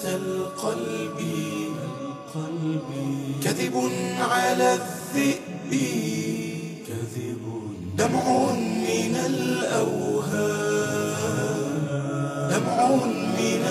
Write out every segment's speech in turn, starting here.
القلب كذب على الذئب كذب دمع من الأوهام دمع من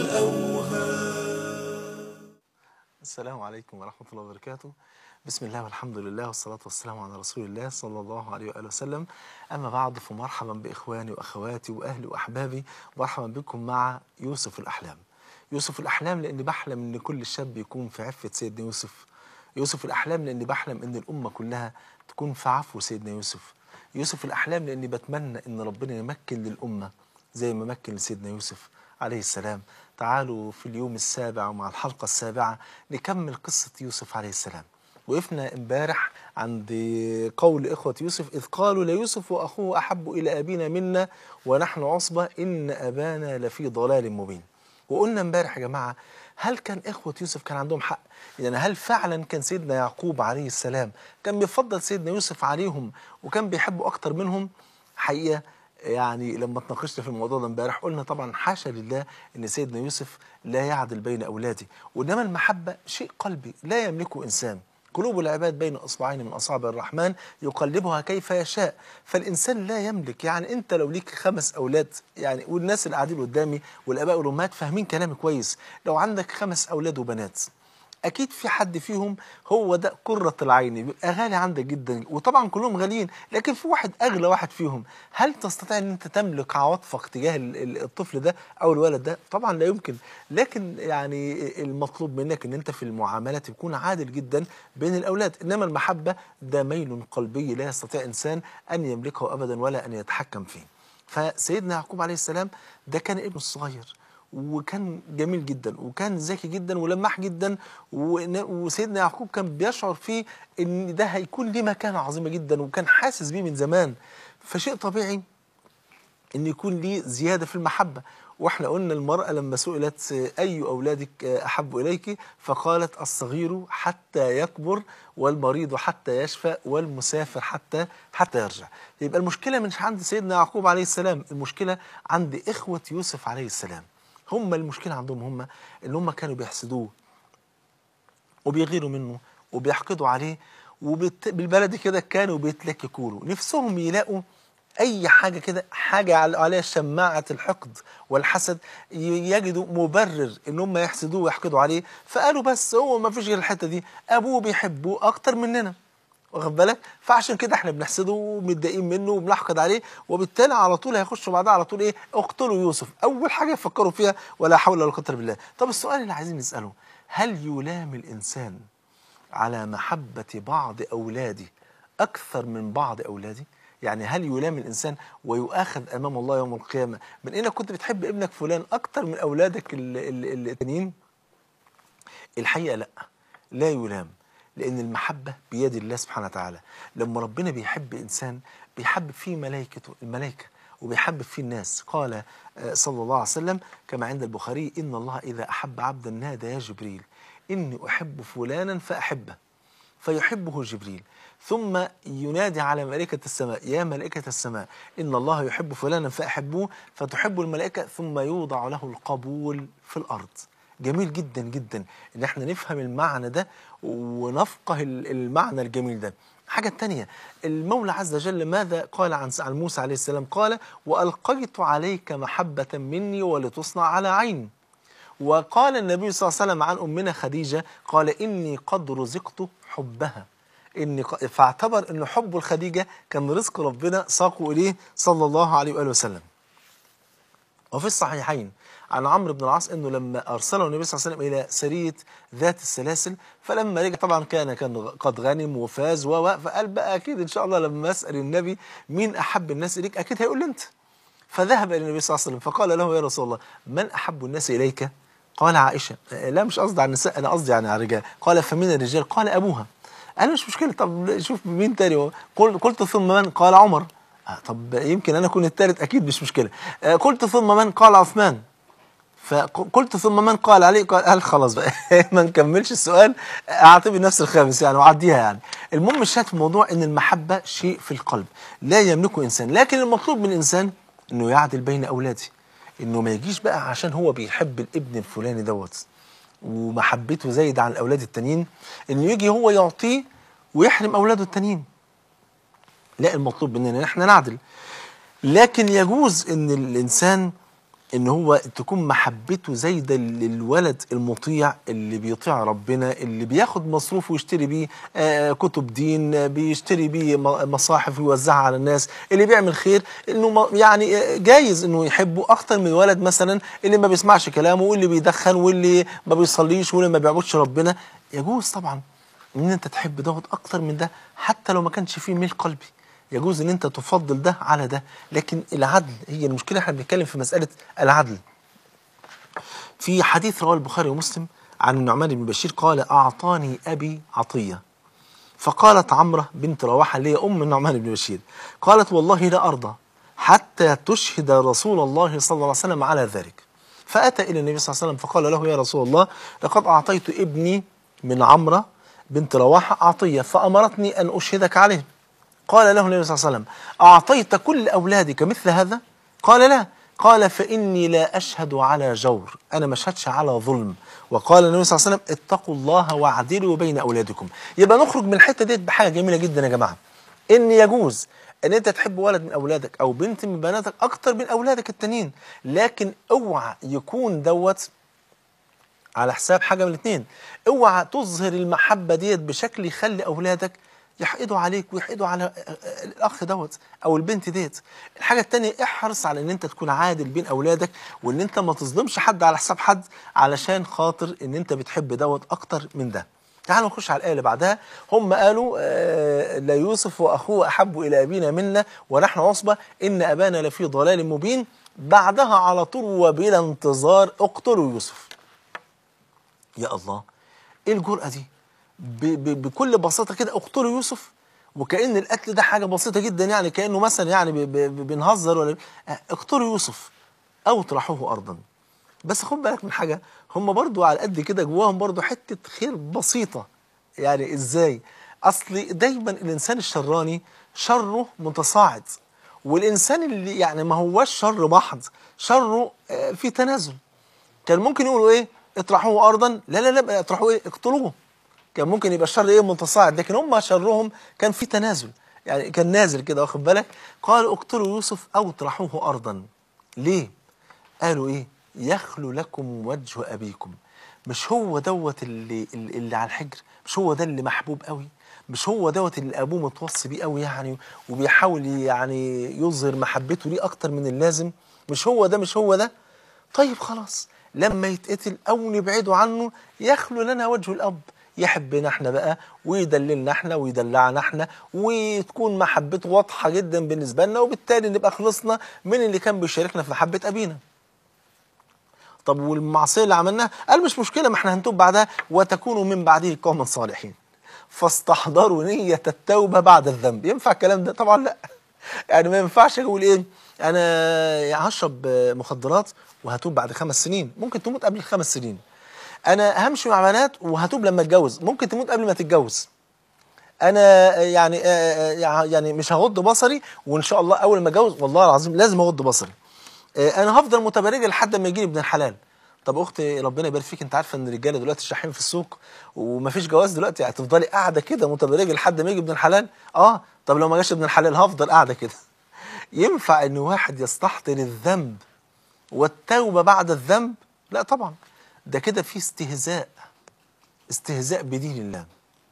الأوهام السلام عليكم ورحمة الله وبركاته بسم الله والحمد لله والصلاة والسلام على رسول الله صلى الله عليه وآله وسلم أما بعد فمرحبا بإخواني وأخواتي وأهلي وأحبابي مرحبا بكم مع يوسف الأحلام يوسف الأحلام لأني بحلم أن كل شاب يكون في عفة سيدنا يوسف يوسف الأحلام لأني بحلم أن الأمة كلها تكون في عفو سيدنا يوسف يوسف الأحلام لأني بتمنى أن ربنا يمكن للأمة زي ما مكن لسيدنا يوسف عليه السلام تعالوا في اليوم السابع ومع الحلقة السابعة نكمل قصة يوسف عليه السلام وقفنا امبارح عند قول إخوة يوسف إذ قالوا ليوسف وأخوه أحب إلى أبينا منا ونحن عصبة إن أبانا لفي ضلال مبين وقلنا امبارح يا جماعة هل كان إخوة يوسف كان عندهم حق يعني هل فعلا كان سيدنا يعقوب عليه السلام كان بيفضل سيدنا يوسف عليهم وكان بيحبه أكتر منهم حقيقة يعني لما اتناقشنا في الموضوع ده امبارح قلنا طبعا حاشا لله ان سيدنا يوسف لا يعدل بين اولاده وانما المحبه شيء قلبي لا يملكه انسان قلوب العباد بين اصبعين من اصابع الرحمن يقلبها كيف يشاء فالانسان لا يملك يعني انت لو ليك خمس اولاد يعني والناس اللي قاعدين قدامي والاباء والامهات فاهمين كلامي كويس لو عندك خمس اولاد وبنات اكيد في حد فيهم هو ده قرة العين بيبقى غالي عندك جدا وطبعا كلهم غاليين لكن في واحد اغلى واحد فيهم هل تستطيع ان انت تملك عواطفك تجاه ال- ال- الطفل ده او الولد ده طبعا لا يمكن لكن يعني المطلوب منك ان انت في المعامله تكون عادل جدا بين الاولاد انما المحبه ده ميل قلبي لا يستطيع انسان ان يملكه ابدا ولا ان يتحكم فيه فسيدنا يعقوب عليه السلام ده كان ابنه الصغير وكان جميل جدا وكان ذكي جدا ولماح جدا ون- وسيدنا يعقوب كان بيشعر فيه ان ده هيكون ليه مكانه عظيمه جدا وكان حاسس بيه من زمان فشيء طبيعي ان يكون ليه زياده في المحبه واحنا قلنا المراه لما سئلت اي اولادك احب اليك فقالت الصغير حتى يكبر والمريض حتى يشفى والمسافر حتى حتى يرجع يبقى المشكله مش عند سيدنا يعقوب عليه السلام المشكله عند اخوه يوسف عليه السلام هم المشكله عندهم هم ان هم كانوا بيحسدوه وبيغيروا منه وبيحقدوا عليه وبالبلدي كده كانوا بيتلككوا له نفسهم يلاقوا اي حاجه كده حاجه على- عليها شماعه الحقد والحسد ي- يجدوا مبرر ان هم يحسدوه ويحقدوا عليه فقالوا بس هو ما فيش غير الحته دي ابوه بيحبوه اكتر مننا واخد بالك فعشان كده احنا بنحسده ومتضايقين منه وبنحقد عليه وبالتالي على طول هيخشوا بعدها على طول ايه اقتلوا يوسف اول حاجه يفكروا فيها ولا حول ولا قوه الا بالله طب السؤال اللي عايزين نساله هل يلام الانسان على محبه بعض اولاده اكثر من بعض اولاده يعني هل يلام الانسان ويؤاخذ امام الله يوم القيامه من انك كنت بتحب ابنك فلان اكتر من اولادك ال- ال- التانيين الحقيقه لا لا يلام لان المحبه بيد الله سبحانه وتعالى لما ربنا بيحب انسان بيحب فيه ملائكته الملائكه وبيحبب فيه الناس قال آه، صلى الله عليه وسلم كما عند البخاري ان الله اذا احب عبدا نادى يا جبريل اني احب فلانا فاحبه فيحبه جبريل ثم ينادي على ملائكة السماء يا ملائكة السماء إن الله يحب فلانا فأحبوه فتحب الملائكة ثم يوضع له القبول في الأرض جميل جدا جدا إن احنا نفهم المعنى ده ونفقه ال- المعنى الجميل ده حاجة تانية المولى عز وجل ماذا قال عن عن موسى عليه السلام قال وألقيت عليك محبة مني ولتصنع على عيني وقال النبي صلى الله عليه وسلم عن أمنا خديجة قال إني قد رزقت حبها إني ق- فاعتبر أن حب الخديجة كان رزق ربنا ساقه إليه صلى الله عليه وآله وسلم وفي الصحيحين عن عمرو بن العاص انه لما ارسله النبي صلى الله عليه وسلم الى سريه ذات السلاسل فلما رجع طبعا كان كان قد غنم وفاز و و- فقال بقى اكيد ان شاء الله لما اسال النبي مين احب الناس اليك اكيد هيقول لي انت فذهب الى النبي صلى الله عليه وسلم فقال له يا رسول الله من احب الناس اليك؟ قال عائشه آه، لا مش قصدي على النساء انا قصدي يعني على الرجال قال فمن الرجال؟ قال ابوها قال مش مشكله طب شوف مين تاني هو. قل- قلت ثم من؟ قال عمر آه، طب يمكن انا اكون الثالث اكيد مش مشكله آه، قلت ثم من؟ قال عثمان فقلت ثم من قال عليه قال, قال خلاص بقى ما نكملش السؤال اعتبر نفس الخامس يعني وعديها يعني المهم الشاهد في الموضوع ان المحبه شيء في القلب لا يملكه انسان لكن المطلوب من الانسان انه يعدل بين اولاده انه ما يجيش بقى عشان هو بيحب الابن الفلاني دوت ومحبته زايدة عن الاولاد التانيين انه يجي هو يعطيه ويحرم اولاده التانيين لا المطلوب مننا ان احنا نعدل لكن يجوز ان الانسان ان هو تكون محبته زايده للولد المطيع اللي بيطيع ربنا اللي بياخد مصروف ويشتري بيه آه، كتب دين آه، بيشتري بيه م- مصاحف ويوزعها على الناس اللي بيعمل خير انه م- يعني آه، جايز انه يحبه اكتر من ولد مثلا اللي ما بيسمعش كلامه واللي بيدخن واللي ما بيصليش واللي ما بيعبدش ربنا يجوز طبعا ان انت تحب دوت اكتر من ده حتى لو ما كانش فيه ميل قلبي يجوز ان انت تفضل ده على ده لكن العدل هي المشكله احنا بنتكلم في مساله العدل في حديث رواه البخاري ومسلم عن النعمان بن بشير قال اعطاني ابي عطيه فقالت عمره بنت رواحه اللي هي ام النعمان بن بشير قالت والله لا ارضى حتى تشهد رسول الله صلى الله عليه وسلم على ذلك فاتى الى النبي صلى الله عليه وسلم فقال له يا رسول الله لقد اعطيت ابني من عمره بنت رواحه عطيه فامرتني ان اشهدك عليه قال له النبي صلى الله عليه وسلم أعطيت كل أولادك مثل هذا؟ قال لا قال فإني لا أشهد على جور أنا ما أشهدش على ظلم وقال النبي صلى الله عليه وسلم اتقوا الله واعدلوا بين أولادكم يبقى نخرج من الحتة ديت بحاجة جميلة جدا يا جماعة إن يجوز ان انت تحب ولد من اولادك او بنت من بناتك اكتر من اولادك التانيين لكن اوعى يكون دوت على حساب حاجه من الاثنين اوعى تظهر المحبه ديت بشكل يخلي اولادك يحقدوا عليك ويحقدوا على آه، آه، الاخ دوت او البنت ديت الحاجه الثانيه احرص على ان انت تكون عادل بين اولادك وان انت ما تظلمش حد على حساب حد علشان خاطر ان انت بتحب دوت اكتر من ده تعالوا نخش على الايه اللي بعدها هم قالوا آه لا يوسف واخوه احب الى ابينا منا ونحن عصبه ان ابانا لفي ضلال مبين بعدها على طول وبلا انتظار اقتلوا يوسف يا الله ايه الجرأة دي ب ب بكل بساطة كده اقتلوا يوسف وكأن القتل ده حاجة بسيطة جدا يعني كأنه مثلا يعني ب ب ب بنهزر ولا آه، اقتلوا يوسف أو اطرحوه أرضا بس خد بالك من حاجة هم برضو على قد كده جواهم برضو حتة خير بسيطة يعني ازاي اصل دايما الانسان الشراني شره متصاعد والانسان اللي يعني ما هوش شر محض شره آه، في تنازل كان ممكن يقولوا ايه اطرحوه ارضا لا لا لا اطرحوه ايه اقتلوه كان ممكن يبقى الشر ايه متصاعد لكن هم شرهم كان في تنازل يعني كان نازل كده واخد بالك قالوا اقتلوا يوسف او اطرحوه ارضا ليه قالوا ايه يخلو لكم وجه ابيكم مش هو دوت اللي اللي اللي على الحجر مش هو ده اللي محبوب قوي مش هو دوت اللي ابوه متوصي بيه قوي يعني وبيحاول يعني يظهر محبته ليه اكتر من اللازم مش هو ده مش هو ده طيب خلاص لما يتقتل او نبعده عنه يخلو لنا وجه الاب يحبنا احنا بقى ويدللنا احنا ويدلعنا احنا وتكون محبته واضحه جدا بالنسبه لنا وبالتالي نبقى خلصنا من اللي كان بيشاركنا في محبه ابينا طب والمعصيه اللي عملناها قال مش مشكله ما احنا هنتوب بعدها وتكونوا من بعده قوما صالحين فاستحضروا نية التوبة بعد الذنب ينفع الكلام ده طبعا لا يعني ما ينفعش اقول ايه انا هشرب مخدرات وهتوب بعد خمس سنين ممكن تموت قبل الخمس سنين انا همشي مع بنات وهتوب لما اتجوز ممكن تموت قبل ما تتجوز انا يعني يعني مش هغض بصري وان شاء الله اول ما اتجوز والله العظيم لازم اغض بصري انا هفضل متبرجه لحد ما يجيني ابن الحلال طب اختي ربنا يبارك فيك انت عارفه ان الرجاله دلوقتي شاحين في السوق ومفيش جواز دلوقتي هتفضلي قاعده كده متبرجه لحد ما يجي ابن الحلال اه طب لو ما جاش ابن الحلال هفضل قاعده كده ينفع ان واحد يستحضر الذنب والتوبه بعد الذنب لا طبعا ده كده في استهزاء استهزاء بدين الله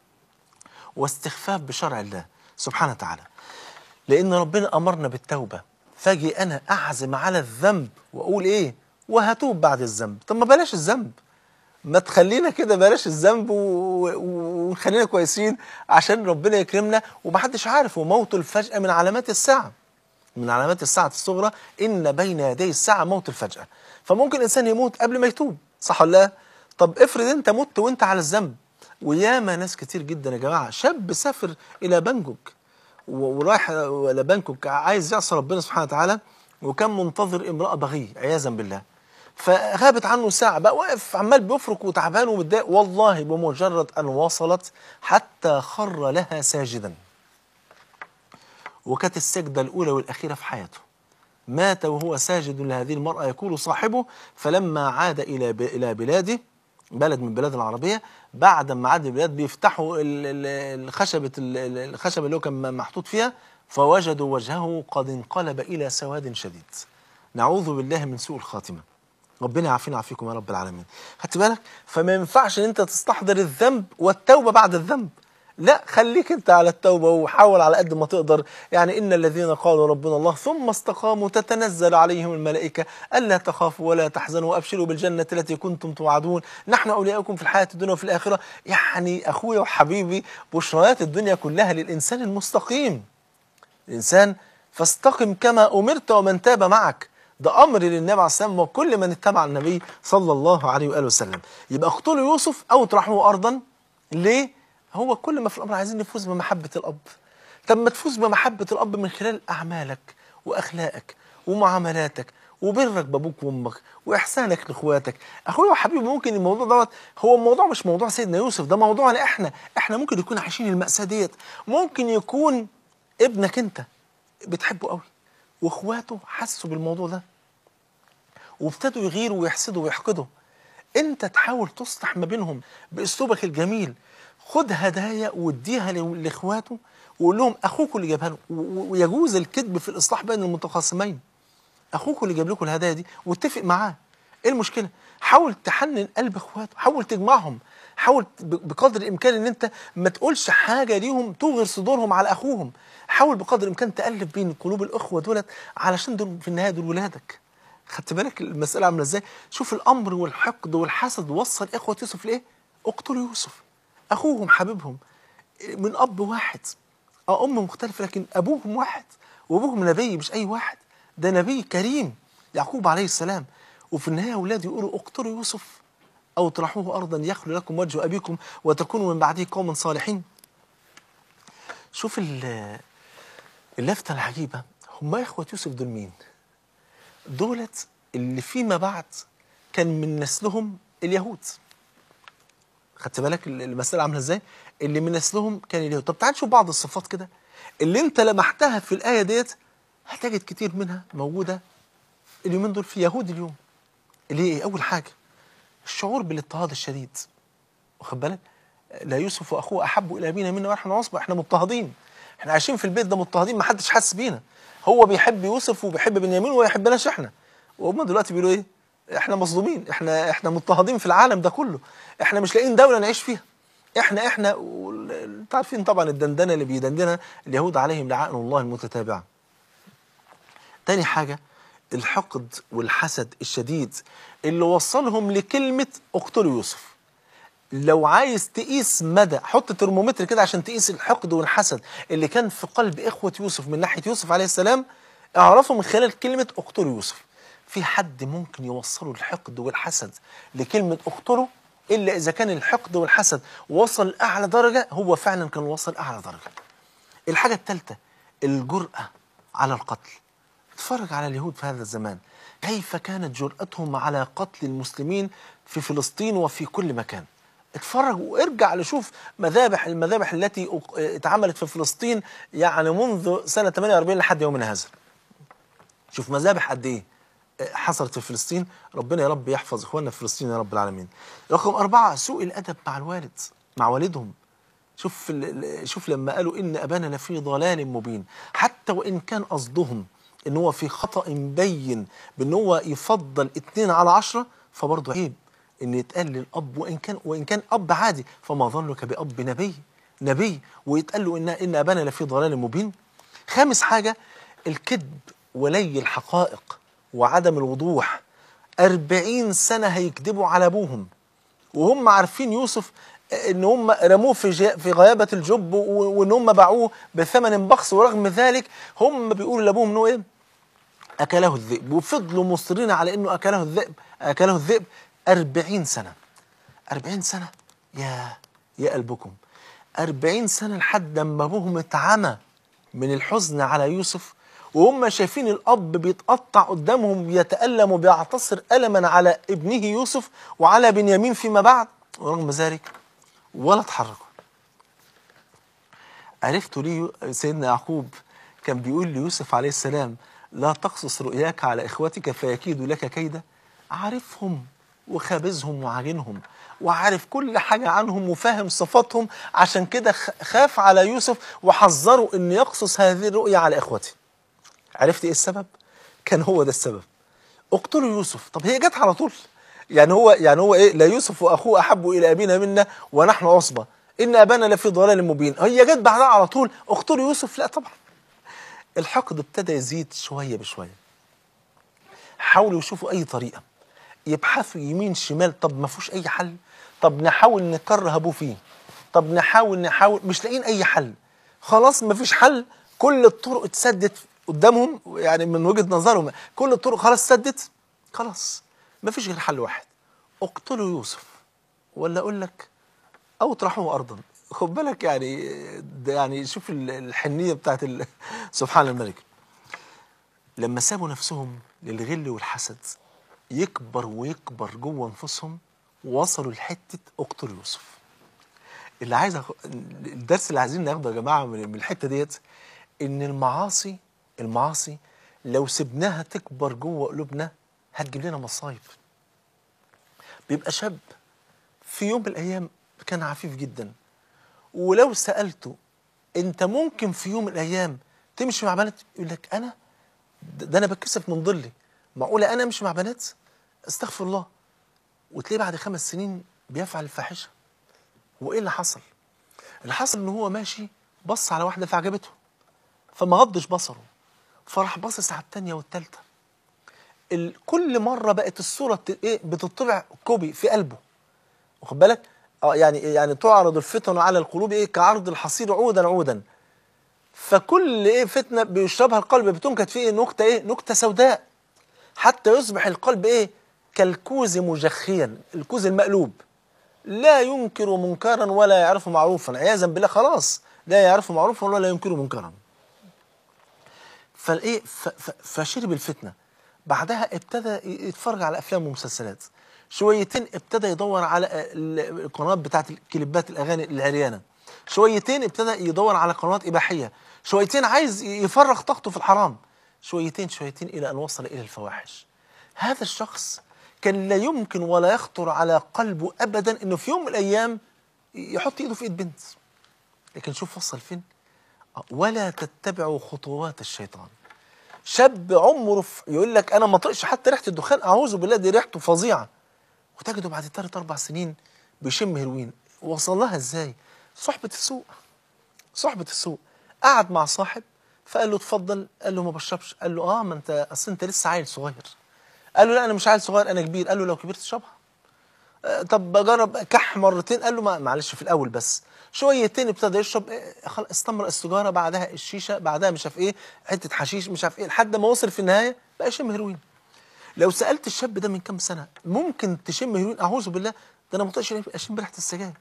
واستخفاف بشرع الله سبحانه وتعالى لان ربنا امرنا بالتوبه فاجي انا اعزم على الذنب واقول ايه وهتوب بعد الذنب طب ما بلاش الذنب ما تخلينا كده بلاش الذنب ونخلينا كويسين عشان ربنا يكرمنا ومحدش عارف وموت الفجأة من علامات الساعة من علامات الساعة الصغرى إن بين يدي الساعة موت الفجأة فممكن الإنسان يموت قبل ما يتوب صح ولا لا؟ طب افرض أنت مت وأنت على الذنب وياما ناس كتير جدا يا جماعة شاب سافر إلى بانكوك ورايح إلى بانكوك عايز يعصي ربنا سبحانه وتعالى وكان منتظر امرأة بغي عياذا بالله فغابت عنه ساعة بقى واقف عمال بيفرك وتعبان ومتضايق والله بمجرد أن وصلت حتى خر لها ساجدا وكانت السجدة الأولى والأخيرة في حياته مات وهو ساجد لهذه المرأة يقول صاحبه فلما عاد إلى ب- إلى بلاده بلد من بلاد العربية بعد ما عاد البلاد بيفتحوا ال- ال- الخشبة ال- ال- الخشبة اللي هو كان محطوط فيها فوجدوا وجهه قد انقلب إلى سواد شديد نعوذ بالله من سوء الخاتمة ربنا يعافينا ويعافيكم يا رب العالمين خدت بالك فما ينفعش ان انت تستحضر الذنب والتوبة بعد الذنب لا خليك انت على التوبة وحاول على قد ما تقدر يعني إن الذين قالوا ربنا الله ثم استقاموا تتنزل عليهم الملائكة ألا تخافوا ولا تحزنوا وأبشروا بالجنة التي كنتم توعدون نحن أولياؤكم في الحياة الدنيا وفي الآخرة يعني أخويا وحبيبي بشريات الدنيا كلها للإنسان المستقيم الإنسان فاستقم كما أمرت ومن تاب معك ده أمر للنبي عليه السلام وكل من اتبع النبي صلى الله عليه وآله وسلم يبقى اقتلوا يوسف أو اطرحوه أرضا ليه؟ هو كل ما في الأمر عايزين نفوز بمحبة الأب طب ما تفوز بمحبة الأب من خلال أعمالك وأخلاقك ومعاملاتك وبرك بابوك وامك واحسانك لاخواتك اخويا وحبيبي ممكن الموضوع دوت هو الموضوع مش موضوع سيدنا يوسف ده موضوعنا احنا احنا ممكن يكون عايشين المأساة ديت ممكن يكون ابنك انت بتحبه قوي واخواته حسوا بالموضوع ده وابتدوا يغيروا ويحسدوا ويحقدوا انت تحاول تصلح ما بينهم باسلوبك الجميل خد هدايا واديها ل- لاخواته وقول لهم اخوكم اللي جابها له و- و- ويجوز الكذب في الاصلاح بين المتخاصمين اخوكم اللي جاب لكم الهدايا دي واتفق معاه ايه المشكله حاول تحنن قلب اخواته حاول تجمعهم حاول ب- بقدر الامكان ان انت ما تقولش حاجه ليهم توغر صدورهم على اخوهم حاول بقدر الامكان تالف بين قلوب الاخوه دولت علشان دول في النهايه دول ولادك خدت بالك المساله عامله ازاي شوف الامر والحقد والحسد وصل اخوه يوسف لايه اقتلوا يوسف اخوهم حبيبهم من اب واحد اه ام مختلفه لكن ابوهم واحد وابوهم نبي مش اي واحد ده نبي كريم يعقوب عليه السلام وفي النهايه اولاد يقولوا اقتلوا يوسف او اطرحوه ارضا يخلو لكم وجه ابيكم وتكونوا من بعده قوما صالحين شوف ال- اللفته العجيبه هم اخوه يوسف دول مين دولت اللي فيما بعد كان من نسلهم اليهود خدت بالك ال- المسألة عاملة ازاي؟ اللي من نسلهم كان اليهود، طب تعال نشوف بعض الصفات كده اللي انت لمحتها في الآية ديت هتجد كتير منها موجودة اليومين دول في يهود اليوم. اللي هي ايه؟ أول حاجة الشعور بالاضطهاد الشديد. واخد بالك؟ لا يوسف واخوه احب الى ابينا منا ونحن عصبه احنا مضطهدين. احنا عايشين في البيت ده مضطهدين ما حدش حاسس بينا. هو بيحب يوسف وبيحب بنيامين وما يحبناش احنا. وهم دلوقتي بيقولوا ايه؟ احنا مظلومين احنا احنا مضطهدين في العالم ده كله احنا مش لاقيين دوله نعيش فيها احنا احنا وال- انتوا عارفين طبعا الدندنه اللي بيدندنها اليهود عليهم لعائن الله المتتابعه تاني حاجه الحقد والحسد الشديد اللي وصلهم لكلمه اقتلوا يوسف لو عايز تقيس مدى حط ترمومتر كده عشان تقيس الحقد والحسد اللي كان في قلب إخوة يوسف من ناحية يوسف عليه السلام اعرفوا من خلال كلمة اقتلوا يوسف في حد ممكن يوصله الحقد والحسد لكلمة اقتلوا إلا إذا كان الحقد والحسد وصل لأعلى درجة هو فعلا كان وصل أعلى درجة الحاجة الثالثة الجرأة على القتل اتفرج على اليهود في هذا الزمان كيف كانت جرأتهم على قتل المسلمين في فلسطين وفي كل مكان اتفرج وارجع لشوف مذابح المذابح التي أق- اتعملت في فلسطين يعني منذ سنة 48 لحد يومنا هذا شوف مذابح قد ايه حصلت في فلسطين ربنا يا رب يحفظ اخواننا في فلسطين يا رب العالمين رقم أربعة سوء الأدب مع الوالد مع والدهم شوف ال- ال- شوف لما قالوا ان ابانا لفي ضلال مبين حتى وان كان قصدهم ان هو في خطا بين بان هو يفضل اتنين على عشرة فبرضه عيب ان يتقال للاب وان كان وان كان اب عادي فما ظنك باب نبي نبي ويتقال له ان ان ابانا لفي ضلال مبين خامس حاجه الكذب ولي الحقائق وعدم الوضوح أربعين سنة هيكذبوا على أبوهم وهم عارفين يوسف ان هم رموه في جا- في غيابه الجب و- وان هم باعوه بثمن بخس ورغم ذلك هم بيقولوا لابوهم انه ايه؟ اكله الذئب وفضلوا مصرين على انه اكله الذئب اكله الذئب 40 سنه 40 سنه يا يا قلبكم 40 سنه لحد لما ابوهم اتعمى من الحزن على يوسف وهم شايفين الاب بيتقطع قدامهم بيتالم وبيعتصر الما على ابنه يوسف وعلى بنيامين فيما بعد ورغم ذلك ولا اتحركوا عرفتوا ليه سيدنا يعقوب كان بيقول ليوسف عليه السلام لا تقصص رؤياك على إخوتك فيكيدوا لك كيدا عارفهم وخابزهم وعاجنهم وعارف كل حاجة عنهم وفاهم صفاتهم عشان كده خ- خاف على يوسف وحذره أن يقصص هذه الرؤيا على إخوته عرفت إيه السبب؟ كان هو ده السبب اقتلوا يوسف طب هي جت على طول يعني هو يعني هو ايه لا يوسف واخوه احب الى ابينا منا ونحن عصبه ان ابانا لفي ضلال مبين هي جت بعدها على طول اقتلوا يوسف لا طبعا الحقد ابتدى يزيد شويه بشويه حاولوا يشوفوا اي طريقه يبحثوا يمين شمال طب ما فيهوش اي حل طب نحاول نكره ابوه فيه طب نحاول نحاول مش لاقيين اي حل خلاص ما فيش حل كل الطرق اتسدت قدامهم يعني من وجهه نظرهم كل الطرق خلاص سدت خلاص ما فيش غير حل واحد اقتلوا يوسف ولا اقول لك او اطرحوه ارضا خد بالك يعني ده يعني شوف ال- الحنيه بتاعت ال- سبحان الملك لما سابوا نفسهم للغل والحسد يكبر ويكبر جوه انفسهم وصلوا لحته اقتلوا يوسف اللي عايز أخ... الدرس اللي عايزين ناخده يا جماعه من من الحته ديت ان المعاصي المعاصي لو سبناها تكبر جوه قلوبنا هتجيب لنا مصايب بيبقى شاب في يوم من الايام كان عفيف جدا ولو سالته انت ممكن في يوم من الايام تمشي مع بنات يقول لك انا ده ده انا بتكسف من ظلي معقوله انا امشي مع بنات استغفر الله وتلاقيه بعد خمس سنين بيفعل الفاحشه وايه اللي حصل اللي حصل ان هو ماشي بص على واحده فعجبته فما غضش بصره فراح باصص على الثانيه والثالثه ال- كل مره بقت الصوره ت- ايه بتطبع كوبي في قلبه واخد بالك اه يعني يعني تعرض الفتن على القلوب ايه كعرض الحصير عودا عودا فكل ايه فتنه بيشربها القلب بتنكت فيه نكته ايه نكته سوداء حتى يصبح القلب ايه كالكوز مجخيا الكوز المقلوب لا ينكر منكرا ولا يعرف معروفا عياذا بالله خلاص لا يعرف معروفا ولا ينكر منكرا فالايه ف- ف- فشرب الفتنه بعدها ابتدى يتفرج على افلام ومسلسلات شويتين ابتدى يدور على ال- القنوات بتاعت الكليبات الاغاني العريانه شويتين ابتدى يدور على قنوات اباحيه شويتين عايز يفرغ طاقته في الحرام شويتين شويتين الى ان وصل الى الفواحش هذا الشخص كان لا يمكن ولا يخطر على قلبه ابدا انه في يوم من الايام يحط ايده في ايد بنت لكن شوف وصل فين آه، ولا تتبعوا خطوات الشيطان شاب عمره في يقول لك انا ما طقش حتى ريحه الدخان اعوذ بالله دي ريحته فظيعه وتجده بعد ثلاث اربع سنين بيشم هيروين وصل لها ازاي؟ صحبه السوق صحبه السوق قعد مع صاحب فقال له اتفضل قال له ما بشربش قال له اه ما انت اصل انت لسه عيل صغير قال له لا انا مش عيل صغير انا كبير قال له لو كبرت اشربها آه، طب بجرب كح مرتين قال له ما معلش في الاول بس شويتين ابتدى يشرب آه، خلاص استمر السيجاره بعدها الشيشه بعدها مش عارف ايه حته حشيش مش عارف ايه لحد ما وصل في النهايه بقى يشم هيروين لو سالت الشاب ده من كام سنه ممكن تشم هيروين اعوذ بالله ده انا ما طقش اشم ريحه السجاير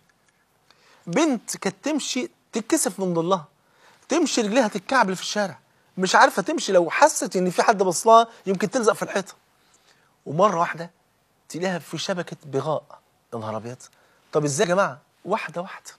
بنت كانت تمشي تتكسف من ضلها تمشي رجليها تتكعبل في الشارع مش عارفه تمشي لو حست ان في حد بصلها يمكن تلزق في الحيطه ومره واحده تلاقيها في شبكه بغاء يا نهار ابيض طب ازاي يا جماعه واحده واحده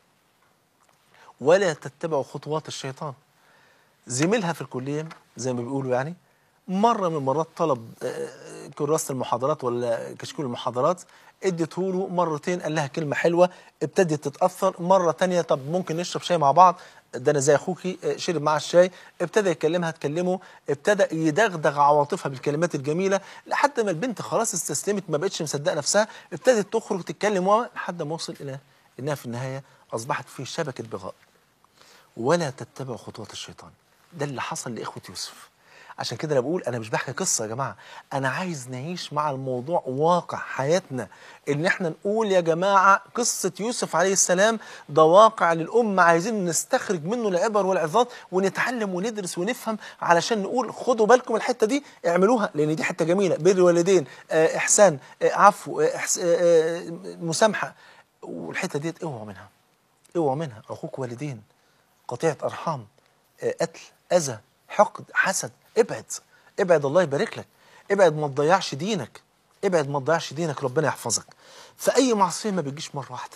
ولا تتبعوا خطوات الشيطان زميلها في الكليه زي ما بيقولوا يعني مره من المرات طلب آه، كراسه المحاضرات ولا كشكول المحاضرات اديته له مرتين قال لها كلمه حلوه ابتدت تتاثر مره تانية طب ممكن نشرب شاي مع بعض ده انا زي اخوكي آه، شرب معاه الشاي ابتدى يكلمها تكلمه ابتدى يدغدغ عواطفها بالكلمات الجميله لحد ما البنت خلاص استسلمت ما بقتش مصدقه نفسها ابتدت تخرج تتكلم و- لحد ما وصل الى انها في النهايه اصبحت في شبكه بغاء ولا تتبعوا خطوات الشيطان ده اللي حصل لاخوه يوسف عشان كده انا بقول انا مش بحكي قصه يا جماعه انا عايز نعيش مع الموضوع واقع حياتنا ان احنا نقول يا جماعه قصه يوسف عليه السلام ده واقع للامه عايزين نستخرج منه العبر والعظات ونتعلم وندرس ونفهم علشان نقول خدوا بالكم الحته دي اعملوها لان دي حته جميله بر الوالدين آه، احسان آه، عفو آه، إحس- آه، آه، مسامحه والحته ديت اوعوا منها اوعوا منها عقوق والدين قطيعة أرحام آه، قتل أذى حقد حسد ابعد ابعد الله يبارك لك ابعد ما تضيعش دينك ابعد ما تضيعش دينك ربنا يحفظك فأي معصية ما بتجيش مرة واحدة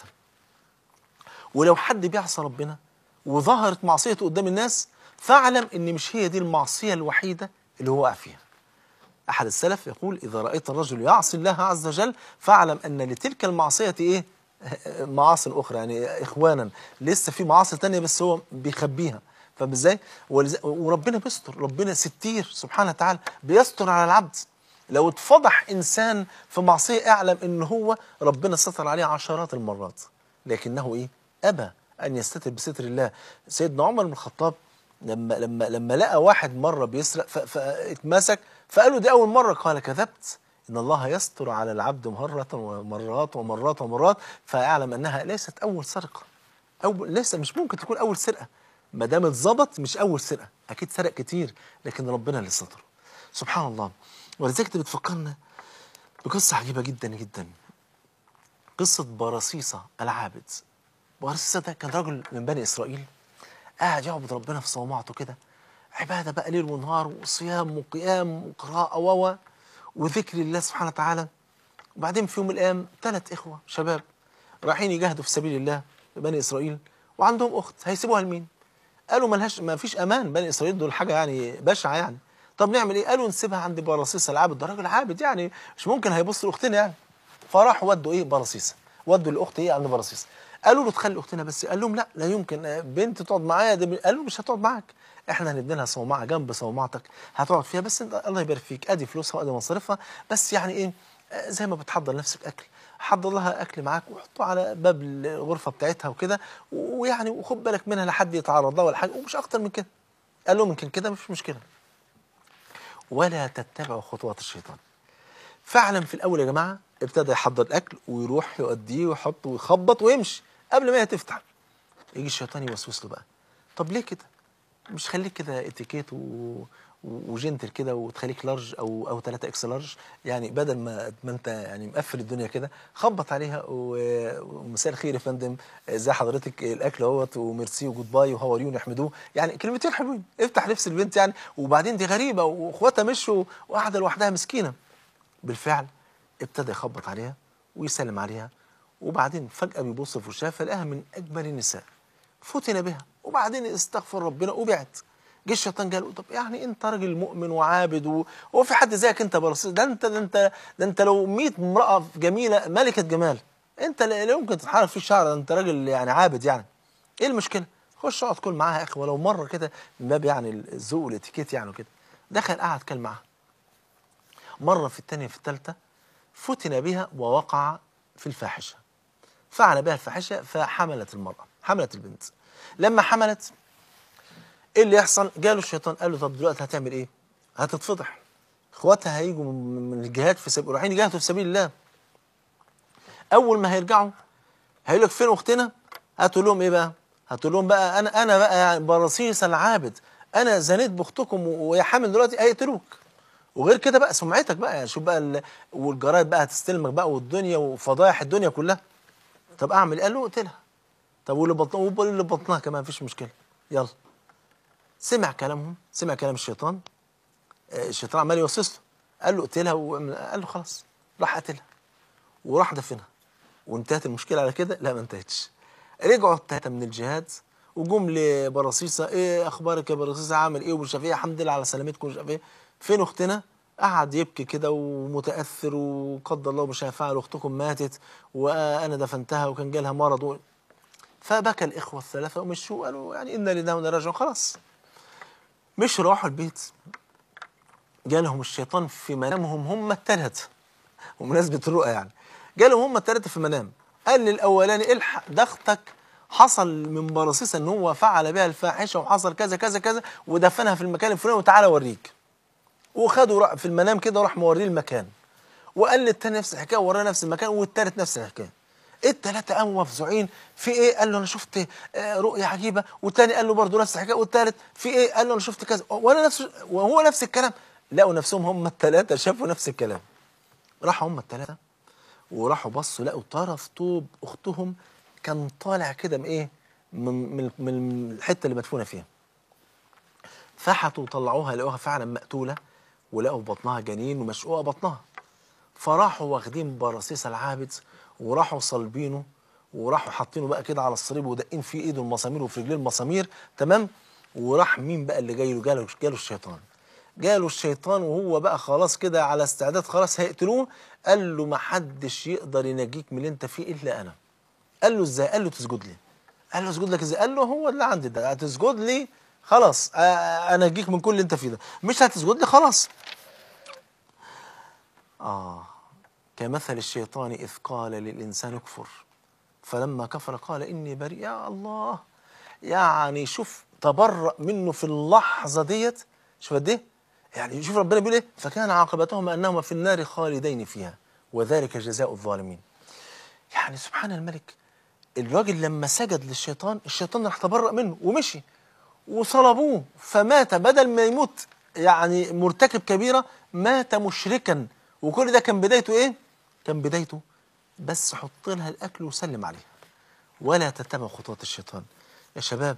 ولو حد بيعصى ربنا وظهرت معصيته قدام الناس فاعلم ان مش هي دي المعصية الوحيدة اللي هو واقع فيها أحد السلف يقول إذا رأيت الرجل يعصي الله عز وجل فاعلم أن لتلك المعصية إيه معاصي أخرى يعني إخوانا لسه في معاصي تانية بس هو بيخبيها فاهم ازاي؟ ولز- وربنا بيستر ربنا ستير سبحانه وتعالى بيستر على العبد لو اتفضح إنسان في معصية اعلم إن هو ربنا ستر عليه عشرات المرات لكنه إيه؟ أبى أن يستتر بستر الله سيدنا عمر بن الخطاب لما لما لما لقى واحد مره بيسرق ف- فاتمسك فقال له دي اول مره قال كذبت ان الله يستر على العبد مره ومرات ومرات ومرات فيعلم انها ليست اول سرقه او لسه مش ممكن تكون اول سرقه ما دام اتظبط مش اول سرقه اكيد سرق كتير لكن ربنا اللي ستره سبحان الله ولذلك دي بتفكرنا بقصه عجيبه جدا جدا قصه برصيصه العابد برصيصه ده كان رجل من بني اسرائيل قاعد يعبد ربنا في صومعته كده عباده بقى ليل ونهار وصيام وقيام وقراءه و وذكر الله سبحانه وتعالى وبعدين في يوم من الايام ثلاث اخوه شباب رايحين يجاهدوا في سبيل الله في بني اسرائيل وعندهم اخت هيسيبوها لمين؟ قالوا ملهاش ما فيش امان بني اسرائيل دول حاجه يعني بشعه يعني طب نعمل ايه؟ قالوا نسيبها عند برصيصه العابد ده راجل عابد يعني مش ممكن هيبص لاختنا يعني فراحوا ودوا ايه برصيصه ودوا الاخت ايه عند برصيصه قالوا له تخلي اختنا بس قال لهم لا لا يمكن آه، بنت تقعد معايا ده قالوا مش هتقعد معاك احنا هنبني لها صومعه جنب صومعتك هتقعد فيها بس انت الله يبارك فيك ادي فلوسها وادي مصاريفها بس يعني ايه آه، زي ما بتحضر نفسك اكل حضر لها اكل معاك وحطه على باب الغرفه بتاعتها وكده ويعني وخد بالك منها لحد يتعرض لها ولا حاجه ومش اكتر من كده قال لهم يمكن كده مش مشكله ولا تتبعوا خطوات الشيطان فعلا في الاول يا جماعه ابتدى يحضر الاكل ويروح يؤديه ويحط ويخبط ويمشي قبل ما هي تفتح يجي الشيطان يوسوس له بقى طب ليه كده مش خليك كده اتيكيت و... وجنتل كده وتخليك لارج او او 3 اكس لارج يعني بدل ما ما انت يعني مقفل الدنيا كده خبط عليها و- ومساء الخير يا فندم ازي حضرتك الاكل اهوت وميرسي وجود باي وهاو ار يو نحمدوه يعني كلمتين حلوين افتح نفس البنت يعني وبعدين دي غريبه واخواتها مشوا وقاعده لوحدها مسكينه بالفعل ابتدى يخبط عليها ويسلم عليها وبعدين فجأة بيبص في وشها فلقاها من أجمل النساء فتن بها وبعدين استغفر ربنا وبعت جه الشيطان قال له طب يعني انت راجل مؤمن وعابد و- وهو في حد زيك انت برصيص ده انت ده انت ده انت لو 100 امراه جميله ملكه جمال انت لا لا يمكن تتحرك في الشعر ده انت راجل يعني عابد يعني ايه المشكله؟ خش اقعد كل معاها يا اخي ولو مره كده من باب يعني الذوق والاتيكيت يعني وكده دخل قعد كل معاها مرة في الثانية في الثالثة فتن بها ووقع في الفاحشة فعل بها الفاحشة فحملت المرأة حملت البنت لما حملت ايه اللي يحصل جاله الشيطان قال له طب دلوقتي هتعمل ايه هتتفضح اخواتها هيجوا من من الجهاد في سبيل رايحين يجاهدوا في سبيل الله اول ما هيرجعوا هيقول لك فين اختنا هتقول لهم ايه بقى هتقول لهم بقى انا انا بقى يعني برصيص العابد انا زنيت باختكم و- ويا حامل دلوقتي هيقتلوك وغير كده بقى سمعتك بقى يعني شوف بقى ال... والجرايد بقى هتستلمك بقى والدنيا وفضايح الدنيا كلها طب اعمل إيه؟ قال له اقتلها طب واللي بطنها واللي بطنها كمان مفيش مشكله يلا سمع كلامهم سمع كلام الشيطان آه، الشيطان عمال يوسوس له قال له اقتلها وقال له خلاص راح قتلها وراح دفنها وانتهت المشكله على كده لا ما انتهتش رجعوا التلاته من الجهاد وجم لبرصيصه ايه اخبارك يا برصيصه عامل ايه ومش عارف ايه الحمد لله على سلامتكم مش عارف ايه فين اختنا قعد يبكي كده ومتاثر وقدر الله مش هيفعل اختكم ماتت وانا دفنتها وكان جالها مرض و... فبكى الاخوه الثلاثه ومشوا قالوا يعني انا لله وانا راجعون خلاص مش راحوا البيت جالهم الشيطان في منامهم هم الثلاثه ومناسبة الرؤى يعني جالهم هم الثلاثة في منام قال للأولاني الحق ده أختك حصل من برصيصة ان هو فعل بها الفاحشة وحصل كذا كذا كذا ودفنها في المكان الفلاني وتعالى اوريك وخده را- في المنام كده وراح موريه المكان وقال للتاني نفس الحكايه وراه نفس المكان والتالت نفس الحكايه التلاتة قاموا مفزوعين في ايه قال له انا شفت آه، رؤية عجيبة والتاني قال له برضه نفس الحكاية والتالت في ايه قال له انا شفت كذا وانا نفس وهو نفس الكلام لقوا نفسهم هم التلاتة شافوا نفس الكلام راحوا هم التلاتة وراحوا بصوا لقوا طرف طوب اختهم كان طالع كده من ايه من من من الحته اللي مدفونه فيها فحطوا وطلعوها لقوها فعلا مقتوله ولقوا في بطنها جنين ومشقوقه بطنها فراحوا واخدين برصيص العابد وراحوا صلبينه وراحوا حاطينه بقى كده على الصليب ودقين فيه ايده المسامير وفي رجليه المسامير تمام وراح مين بقى اللي جاي له جاله جاله الشيطان جاله الشيطان وهو بقى خلاص كده على استعداد خلاص هيقتلوه قال له ما حدش يقدر ينجيك من اللي انت فيه الا انا قال له ازاي قال له تسجد لي قال له اسجد لك ازاي قال له هو اللي عندي ده هتسجد لي خلاص آه، انا اجيك من كل اللي انت فيه ده مش هتسجد لي خلاص اه كمثل الشيطان اذ قال للانسان اكفر فلما كفر قال اني بريء يا الله يعني شوف تبرأ منه في اللحظه ديت شوف قد ايه يعني شوف ربنا بيقول ايه فكان عاقبتهما انهما في النار خالدين فيها وذلك جزاء الظالمين يعني سبحان الملك الراجل لما سجد للشيطان الشيطان راح تبرأ منه ومشي وصلبوه فمات بدل ما يموت يعني مرتكب كبيرة مات مشركا وكل ده كان بدايته ايه كان بدايته بس حط لها الاكل وسلم عليها ولا تتبع خطوات الشيطان يا شباب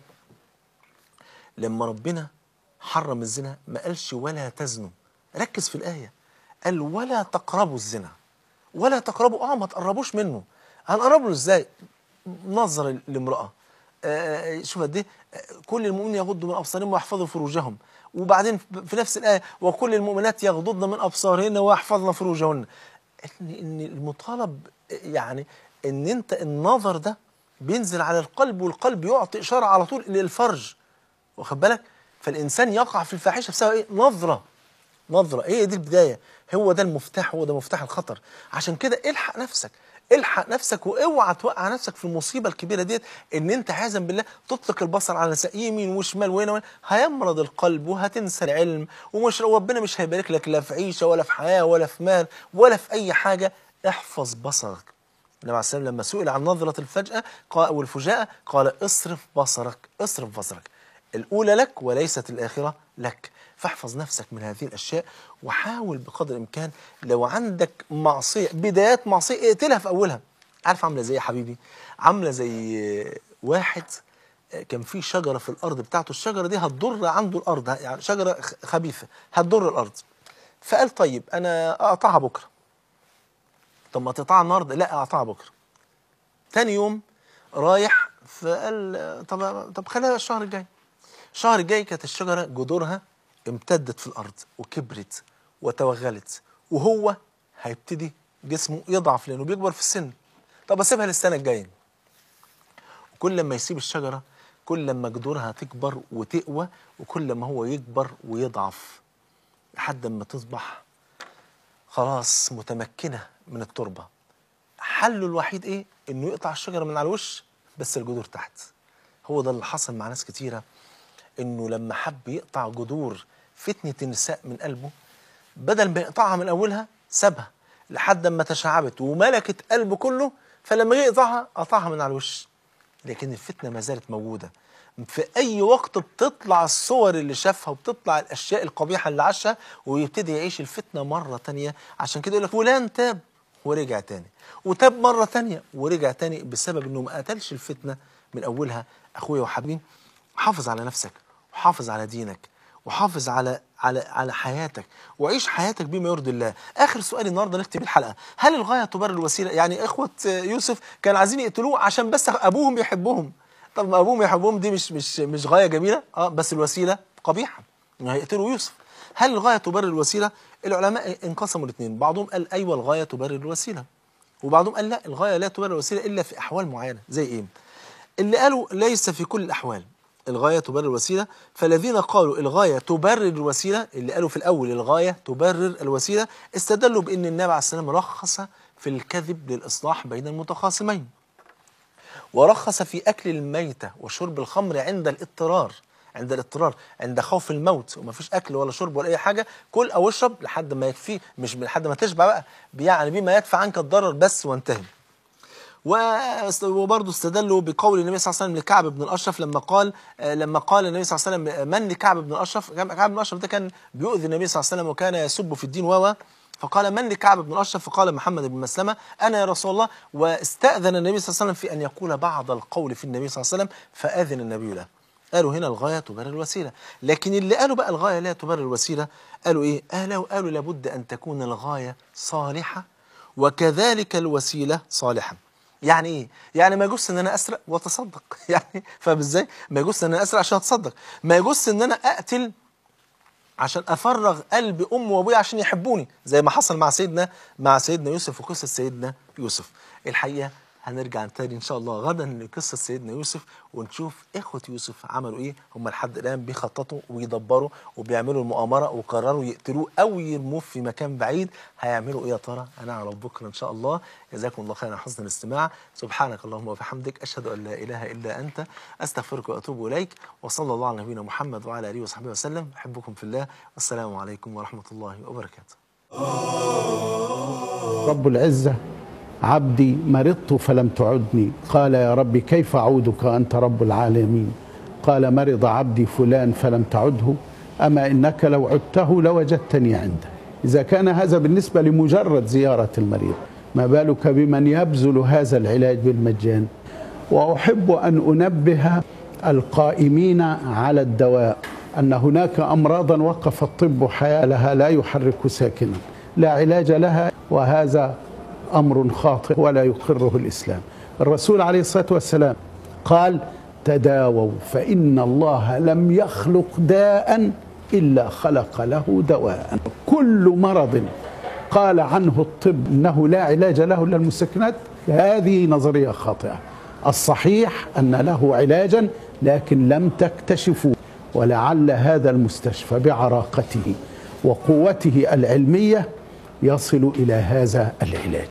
لما ربنا حرم الزنا ما قالش ولا تزنوا ركز في الآية قال ولا تقربوا الزنا ولا تقربوا اه ما تقربوش منه هنقرب له ازاي نظر لامرأة آه، شوف قد ايه آه، كل المؤمنين يغضوا من ابصارهم ويحفظوا فروجهم وبعدين في نفس الايه وكل المؤمنات يغضضن من ابصارهن ويحفظن فروجهن ان ان المطالب يعني ان انت النظر ده بينزل على القلب والقلب يعطي اشاره على طول للفرج واخد بالك فالانسان يقع في الفاحشه بسبب ايه نظره نظره هي دي البدايه هو ده المفتاح هو ده مفتاح الخطر عشان كده الحق نفسك الحق نفسك واوعى توقع نفسك في المصيبه الكبيره ديت ان انت عياذا بالله تطلق البصر على نساء يمين وشمال وهنا وهنا هيمرض القلب وهتنسى العلم ومش ربنا مش هيبارك لك لا في عيشه ولا في حياه ولا في مال ولا في اي حاجه احفظ بصرك النبي عليه السلام لما سئل عن نظرة الفجأة قال والفجاءة قال اصرف بصرك اصرف بصرك الأولى لك وليست الآخرة لك فاحفظ نفسك من هذه الأشياء وحاول بقدر الإمكان لو عندك معصية بدايات معصية اقتلها في أولها عارف عاملة زي إيه يا حبيبي عاملة زي واحد كان في شجرة في الأرض بتاعته الشجرة دي هتضر عنده الأرض يعني شجرة خ- خبيثة هتضر الأرض فقال طيب أنا أقطعها بكرة طب ما تقطعها النهارده لا اقطعها بكره تاني يوم رايح فقال طب طب خليها الشهر الجاي الشهر الجاي كانت الشجره جذورها امتدت في الارض وكبرت وتوغلت وهو هيبتدي جسمه يضعف لانه بيكبر في السن طب اسيبها للسنه الجايه وكل لما يسيب الشجره كل لما جذورها تكبر وتقوى وكل ما هو يكبر ويضعف لحد ما تصبح خلاص متمكنة من التربة حله الوحيد ايه انه يقطع الشجرة من على الوش بس الجذور تحت هو ده اللي حصل مع ناس كتيرة انه لما حب يقطع جذور فتنة النساء من قلبه بدل ما يقطعها من اولها سابها لحد ما تشعبت وملكت قلبه كله فلما جه يقطعها قطعها من على الوش لكن الفتنة ما زالت موجودة في أي وقت بتطلع الصور اللي شافها وبتطلع الأشياء القبيحة اللي عاشها ويبتدي يعيش الفتنة مرة تانية عشان كده يقول لك فلان تاب ورجع تاني وتاب مرة تانية ورجع تاني بسبب إنه ما قتلش الفتنة من أولها أخويا وحبيبي حافظ على نفسك وحافظ على دينك وحافظ على على على حياتك وعيش حياتك بما يرضي الله اخر سؤال النهارده نختم الحلقه هل الغايه تبرر الوسيله يعني اخوه يوسف كانوا عايزين يقتلوه عشان بس ابوهم بيحبهم طب ما ابوهم يحبهم دي مش مش مش غايه جميله اه بس الوسيله قبيحه انه هيقتلوا يوسف هل الغايه تبرر الوسيله العلماء انقسموا الاثنين بعضهم قال ايوه الغايه تبرر الوسيله وبعضهم قال لا الغايه لا تبرر الوسيله الا في احوال معينه زي ايه اللي قالوا ليس في كل الاحوال الغاية تبرر الوسيلة فالذين قالوا الغاية تبرر الوسيلة اللي قالوا في الأول الغاية تبرر الوسيلة استدلوا بأن النبي عليه السلام رخص في الكذب للإصلاح بين المتخاصمين ورخص في أكل الميتة وشرب الخمر عند الاضطرار عند الاضطرار عند خوف الموت وما فيش أكل ولا شرب ولا أي حاجة كل أو اشرب لحد ما يكفي مش لحد ما تشبع بقى يعني بما يدفع عنك الضرر بس وانتهي وبرضه استدلوا بقول النبي صلى الله عليه وسلم لكعب بن الاشرف لما قال لما قال النبي صلى الله عليه وسلم من لكعب بن الاشرف كعب بن الاشرف ده كان بيؤذي النبي صلى الله عليه وسلم وكان يسب في الدين و فقال من لكعب بن الاشرف فقال محمد بن مسلمه انا يا رسول الله واستاذن النبي صلى الله عليه وسلم في ان يقول بعض القول في النبي صلى الله عليه وسلم فاذن النبي له قالوا هنا الغايه تبرر الوسيله لكن اللي قالوا بقى الغايه لا تبرر الوسيله قالوا ايه قالوا قالوا لابد ان تكون الغايه صالحه وكذلك الوسيله صالحه يعني ايه؟ يعني ما يجوز ان انا اسرق واتصدق يعني فاهم ازاي؟ ما يجوز ان انا اسرق عشان اتصدق، ما يجوز ان انا اقتل عشان افرغ قلب امي وابويا عشان يحبوني زي ما حصل مع سيدنا مع سيدنا يوسف وقصه سيدنا يوسف الحقيقه هنرجع تاني ان شاء الله غدا لقصه سيدنا يوسف ونشوف اخوه يوسف عملوا ايه هم لحد الان بيخططوا ويدبروا وبيعملوا المؤامره وقرروا يقتلوه او يرموه في مكان بعيد هيعملوا ايه يا ترى هنعرف بكره ان شاء الله جزاكم الله خيرا على حسن الاستماع سبحانك اللهم وبحمدك اشهد ان لا اله الا انت استغفرك واتوب اليك وصلى الله على نبينا محمد وعلى اله وصحبه وسلم احبكم في الله والسلام عليكم ورحمه الله وبركاته رب العزة عبدي مرضت فلم تعدني قال يا رب كيف أعودك أنت رب العالمين قال مرض عبدي فلان فلم تعده أما إنك لو عدته لوجدتني عنده إذا كان هذا بالنسبة لمجرد زيارة المريض ما بالك بمن يبذل هذا العلاج بالمجان وأحب أن أنبه القائمين على الدواء أن هناك أمراضا وقف الطب حيالها لا يحرك ساكنا لا علاج لها وهذا أمر خاطئ ولا يقره الإسلام الرسول عليه الصلاة والسلام قال تداووا فإن الله لم يخلق داء إلا خلق له دواء كل مرض قال عنه الطب انه لا علاج له الا المسكنات هذه نظريه خاطئه الصحيح ان له علاجا لكن لم تكتشفوا ولعل هذا المستشفى بعراقته وقوته العلميه يصل الى هذا العلاج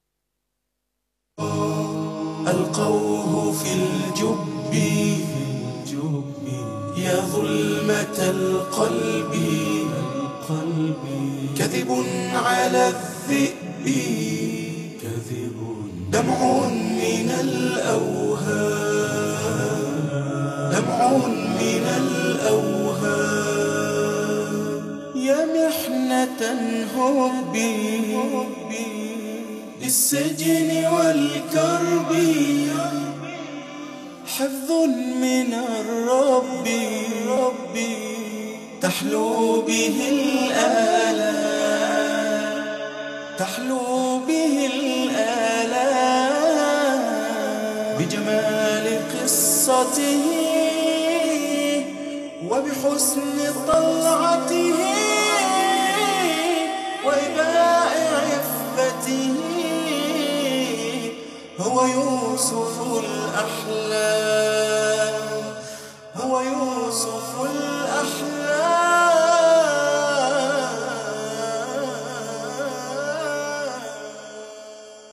ألقوه في الجب يا ظلمة القلب كذب على الذئب كذب دمع من الأوهام دمع من الأوهام يا محنة هبي للسجن والكرب حفظ من الرب ربي تحلو به الآلام تحلو به الآلام بجمال قصته وبحسن طلعته وإباء عفته هو يوسف